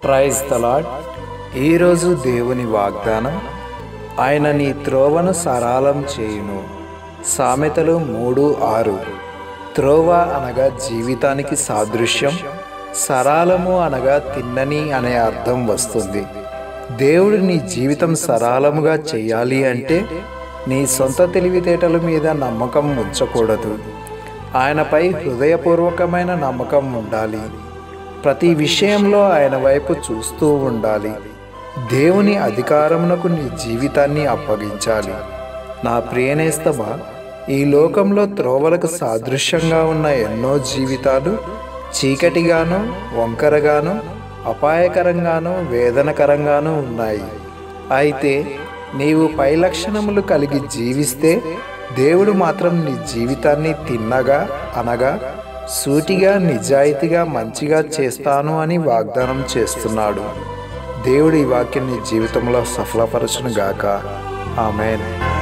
praise తలాడ్ ఈరోజు దేవుని వాగ్దానం ఆయన నీ త్రోవను సరాలం చేయును సామెతలు మూడు ఆరు త్రోవ అనగా జీవితానికి సాదృశ్యం సరాలము అనగా తిన్నని అనే అర్థం వస్తుంది దేవుడు నీ జీవితం సరాలముగా చేయాలి అంటే నీ సొంత తెలివితేటల మీద నమ్మకం ఉంచకూడదు ఆయనపై హృదయపూర్వకమైన నమ్మకం ఉండాలి ప్రతి విషయంలో ఆయన వైపు చూస్తూ ఉండాలి దేవుని అధికారమునకు నీ జీవితాన్ని అప్పగించాలి నా ప్రియనేస్తమా ఈ లోకంలో త్రోవలకు సాదృశ్యంగా ఉన్న ఎన్నో జీవితాలు చీకటిగాను వంకరగాను అపాయకరంగాను వేదనకరంగాను ఉన్నాయి అయితే నీవు పై లక్షణములు కలిగి జీవిస్తే దేవుడు మాత్రం నీ జీవితాన్ని తిన్నగా అనగా సూటిగా నిజాయితీగా మంచిగా చేస్తాను అని వాగ్దానం చేస్తున్నాడు దేవుడు ఈ వాక్యం నీ జీవితంలో సఫలపరచును గాక ఆమెన్